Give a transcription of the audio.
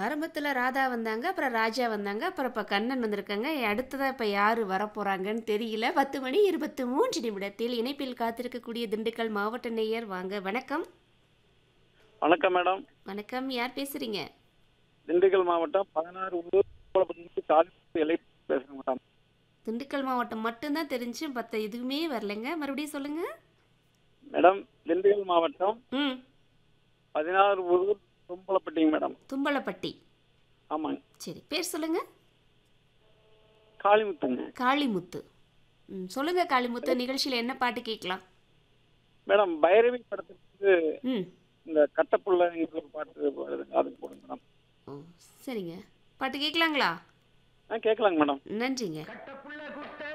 ஆரம்பத்தில் ராதா வந்தாங்க அப்புறம் ராஜா வந்தாங்க அப்புறம் இப்போ கண்ணன் வந்திருக்காங்க அடுத்ததாக இப்போ யார் வரப்போகிறாங்கன்னு தெரியல பத்து மணி இருபத்தி மூன்று நிமிடத்தில் இணைப்பில் காத்திருக்கக்கூடிய திண்டுக்கல் மாவட்ட நேயர் வாங்க வணக்கம் வணக்கம் மேடம் வணக்கம் யார் பேசுகிறீங்க திண்டுக்கல் மாவட்டம் பதினாறு உள்ளூர் கோலப்பட்டி காலேஜ் எல்லை பேசுறேன் மேடம் திண்டுக்கல் மாவட்டம் மட்டும்தான் தெரிஞ்சு மற்ற எதுவுமே வரலைங்க மறுபடியும் சொல்லுங்கள் மேடம் திண்டுக்கல் மாவட்டம் ம் பதினாறு உள்ளூர் தும்பலப்பட்டிங்க மேடம் தும்பலப்பட்டி ஆமாங்க சரி பேர் சொல்லுங்கள் காளிமுத்துங்க காளிமுத்து ம் சொல்லுங்கள் காளிமுத்து நிகழ்ச்சியில் என்ன பாட்டு கேட்கலாம் மேடம் பைரவி படத்துக்கு ம் இந்த கட்டப்புள்ள ஒரு பாட்டு வருதுங்க அதுக்கு போடுங்க மேடம் ஓ சரிங்க பாட்டு கேட்கலாங்களா ஆ கேட்கலாங்க மேடம் நன்றிங்க